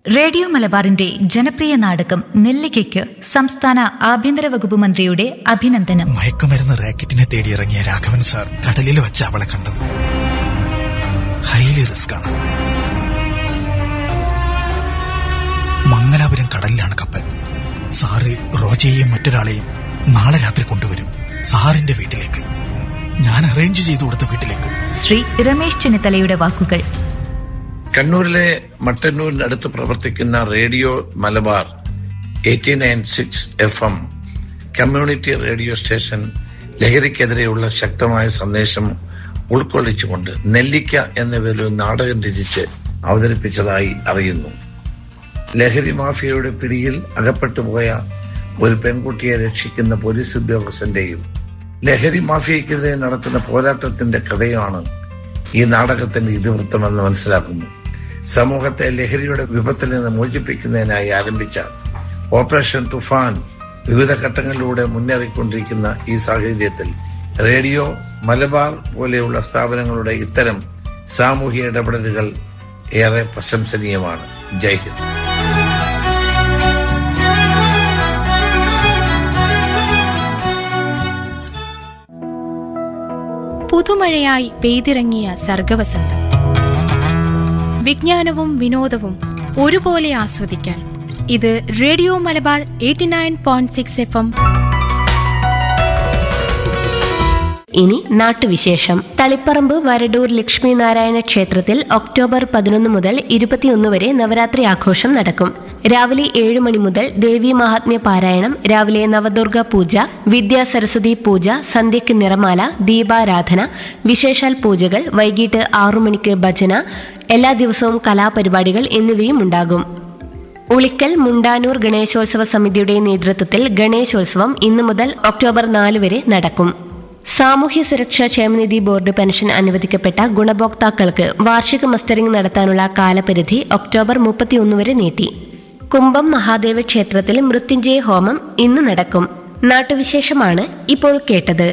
radio മലബാറിന്റെ ജനപ്രിയ നാടകം നെല്ലിക്കയ്ക്ക് സംസ്ഥാന ആഭ്യന്തര വകുപ്പ് മന്ത്രിയുടെ അഭിനന്ദനം മയക്കുമരുന്ന് റാക്കറ്റിനെ തേടിയിറങ്ങിയ രാഘവൻ സാർ കടലിൽ വെച്ച് അവളെ കണ്ടത് ഹൈലി റിസ്ക് ആണ് മംഗലാപുരം കടലിലാണ് കപ്പൽ സാറ് റോജയെയും മറ്റൊരാളെയും നാളെ രാത്രി കൊണ്ടുവരും സാറിന്റെ വീട്ടിലേക്ക് ഞാൻ അറേഞ്ച് ചെയ്തു കൊടുത്ത വീട്ടിലേക്ക് ശ്രീ രമേശ് ചെന്നിത്തലയുടെ വാക്കുകൾ കണ്ണൂരിലെ മട്ടന്നൂരിനടുത്ത് പ്രവർത്തിക്കുന്ന radio Malabar eighty nine six F M community radio station ലഹരിക്കെതിരെയുള്ള ശക്തമായ സന്ദേശം ഉൾക്കൊള്ളിച്ചുകൊണ്ട് നെല്ലിക്ക എന്ന പേരിൽ ഒരു നാടകം രചിച്ച് അവതരിപ്പിച്ചതായി അറിയുന്നു ലഹരി മാഫിയയുടെ പിടിയിൽ അകപ്പെട്ടുപോയ ഒരു പെൺകുട്ടിയെ രക്ഷിക്കുന്ന പോലീസ് ഉദ്യോഗസ്ഥന്റെയും ലഹരി മാഫിയക്കെതിരെ നടത്തുന്ന പോരാട്ടത്തിന്റെ കഥയാണ് ഈ നാടകത്തിന്റെ ഇതിവൃത്തമെന്ന് മനസ്സിലാക്കുന്നു സമൂഹത്തെ ലഹരിയുടെ വിപത്തിൽ നിന്ന് മോചിപ്പിക്കുന്നതിനായി ആരംഭിച്ച ഓപ്പറേഷൻ തുഫാൻ വിവിധ ഘട്ടങ്ങളിലൂടെ മുന്നേറിക്കൊണ്ടിരിക്കുന്ന ഈ സാഹചര്യത്തിൽ റേഡിയോ മലബാർ പോലെയുള്ള സ്ഥാപനങ്ങളുടെ ഇത്തരം സാമൂഹിക ഇടപെടലുകൾ ഏറെ പ്രശംസനീയമാണ് ജയ് ഹിന്ദ് പുതുമഴയായി പെയ്തിറങ്ങിയ സർഗവസന്തം വിജ്ഞാനവും വിനോദവും ഒരുപോലെ ആസ്വദിക്കാൻ ഇത് radio Malabar eighty nine point six F എം ഇനി നാട്ടുവിശേഷം തളിപ്പറമ്പ് വരടൂർ ലക്ഷ്മി നാരായണ ക്ഷേത്രത്തിൽ ഒക്ടോബർ പതിനൊന്ന് മുതൽ ഇരുപത്തിയൊന്ന് വരെ നവരാത്രി ആഘോഷം നടക്കും രാവിലെ ഏഴ് മണി മുതൽ ദേവി മഹാത്മ്യ പാരായണം രാവിലെ നവദുർഗ പൂജ വിദ്യാ സരസ്വതി പൂജ സന്ധ്യയ്ക്ക് നിറമാല ദീപാരാധന വിശേഷാൽ പൂജകൾ വൈകിട്ട് ആറു മണിക്ക് ഭജന എല്ലാ ദിവസവും കലാപരിപാടികൾ എന്നിവയും ഉണ്ടാകും ഉളിക്കൽ മുണ്ടാനൂർ ഗണേശോത്സവ സമിതിയുടെ നേതൃത്വത്തിൽ ഗണേശോത്സവം ഇന്നു മുതൽ ഒക്ടോബർ നാല് വരെ നടക്കും സാമൂഹ്യ സുരക്ഷാ ക്ഷേമനിധി ബോർഡ് പെൻഷൻ അനുവദിക്കപ്പെട്ട ഗുണഭോക്താക്കൾക്ക് വാർഷിക മസ്റ്ററിംഗ് നടത്താനുള്ള കാലപരിധി ഒക്ടോബർ മുപ്പത്തിയൊന്ന് വരെ നീട്ടി കുംഭം മഹാദേവ ക്ഷേത്രത്തിൽ മൃത്യുഞ്ജയ ഹോമം ഇന്ന് നടക്കും നാട്ടുവിശേഷമാണ് ഇപ്പോൾ കേട്ടത്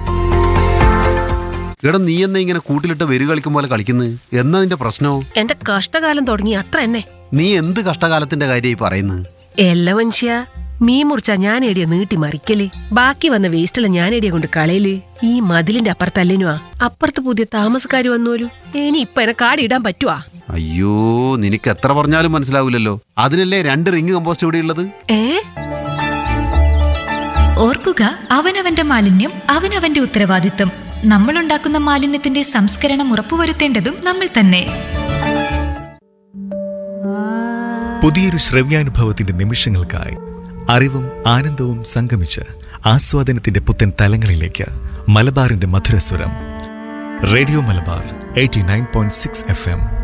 എടാ നീ എന്നാ ഇങ്ങനെ കൂട്ടിലിട്ട് വെരു കളിക്കും പോലെ കളിക്കുന്നത് എന്നാ നിന്റെ പ്രശ്നോ എന്റെ കഷ്ടകാലം തുടങ്ങി അത്ര തന്നെ നീ എന്ത് കഷ്ടകാലത്തിന്റെ കാര്യമായി പറയുന്നത് എല്ലാ മനുഷ്യ മീൻ മുറിച്ച ഞാൻ എടിയ നീട്ടി മറിക്കല് ബാക്കി വന്ന വേസ്റ്റെല്ലാം ഞാൻ എടിയ കൊണ്ട് കളയല് ഈ മതിലിന്റെ അപ്പുറത്തല്ലിനുവാ അപ്പുറത്ത് പുതിയ താമസക്കാര് വന്നോലു ഇനി ഇപ്പൊ എന്നെ കാടിടാൻ പറ്റുവാ അയ്യോ നിനക്ക് എത്ര പറഞ്ഞാലും മനസ്സിലാവില്ലല്ലോ അതിനല്ലേ രണ്ട് റിങ് കമ്പോസ്റ്റ് ഇവിടെ ഉള്ളത് ഏ ഓർക്കുക അവനവന്റെ മാലിന്യം അവനവന്റെ ഉത്തരവാദിത്തം നമ്മളുണ്ടാക്കുന്ന മാലിന്യത്തിന്റെ സംസ്കരണം ഉറപ്പുവരുത്തേണ്ടതും നമ്മൾ തന്നെ പുതിയൊരു ശ്രവ്യാനുഭവത്തിന്റെ നിമിഷങ്ങൾക്കായി അറിവും ആനന്ദവും സംഗമിച്ച് ആസ്വാദനത്തിന്റെ പുത്തൻ തലങ്ങളിലേക്ക് മലബാറിന്റെ മധുരസ്വരം radio Malabar eighty nine point six F M